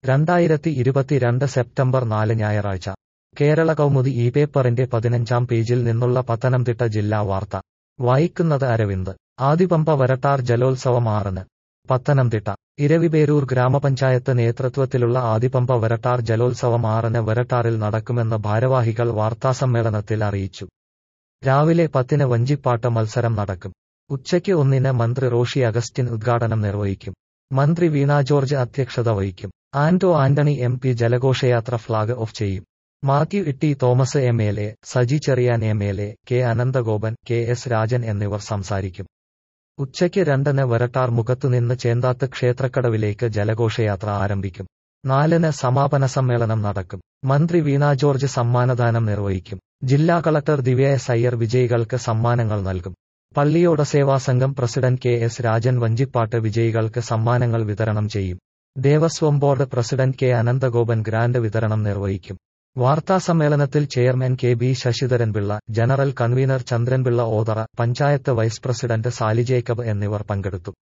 രണ്ടായിരത്തി ഇരുപത്തിരണ്ട് സെപ്റ്റംബർ നാല് ഞായറാഴ്ച കേരള കൗമുദി ഈ പേപ്പറിന്റെ പതിനഞ്ചാം പേജിൽ നിന്നുള്ള പത്തനംതിട്ട ജില്ലാ വാർത്ത വായിക്കുന്നത് അരവിന്ദ് ആദിപമ്പ വരട്ടാർ ജലോത്സവം ആറിന് പത്തനംതിട്ട ഇരവിപേരൂർ ഗ്രാമപഞ്ചായത്ത് നേതൃത്വത്തിലുള്ള ആദിപമ്പ വരട്ടാർ ജലോത്സവം ആറിന് വരട്ടാറിൽ നടക്കുമെന്ന് ഭാരവാഹികൾ വാർത്താസമ്മേളനത്തിൽ അറിയിച്ചു രാവിലെ പത്തിന് വഞ്ചിപ്പാട്ട് മത്സരം നടക്കും ഉച്ചയ്ക്ക് ഒന്നിന് മന്ത്രി റോഷി അഗസ്റ്റിൻ ഉദ്ഘാടനം നിർവഹിക്കും മന്ത്രി വീണ ജോർജ് അധ്യക്ഷത വഹിക്കും ആന്റോ ആന്റണി എം പി ജലഘോഷയാത്ര ഫ്ളാഗ് ഓഫ് ചെയ്യും Mathew Itty Thomas M L A Saji Cherian M L A K Ananthagopan K S Rajan എന്നിവർ സംസാരിക്കും ഉച്ചയ്ക്ക് രണ്ടിന് വരട്ടാർ മുഖത്തുനിന്ന് ചേന്താത്ത് ക്ഷേത്രക്കടവിലേക്ക് ജലഘോഷയാത്ര ആരംഭിക്കും നാലിന് സമാപന സമ്മേളനം നടക്കും മന്ത്രി വീണ ജോർജ് സമ്മാനദാനം നിർവഹിക്കും ജില്ലാ കളക്ടർ ദിവ്യ എസ് അയ്യർ വിജയികൾക്ക് സമ്മാനങ്ങൾ നൽകും Palliyoda Seva Sangham president K S Rajan വഞ്ചിപ്പാട്ട് വിജയികൾക്ക് സമ്മാനങ്ങൾ വിതരണം ചെയ്യും Devaswom board president K Ananthagopan grant വിതരണം നിർവഹിക്കും വാർത്താസമ്മേളനത്തിൽ chairman K B Sasidharanpillai general convener Chandranpillai Othera panchayat vice president Sally Jacob എന്നിവർ പങ്കെടുത്തു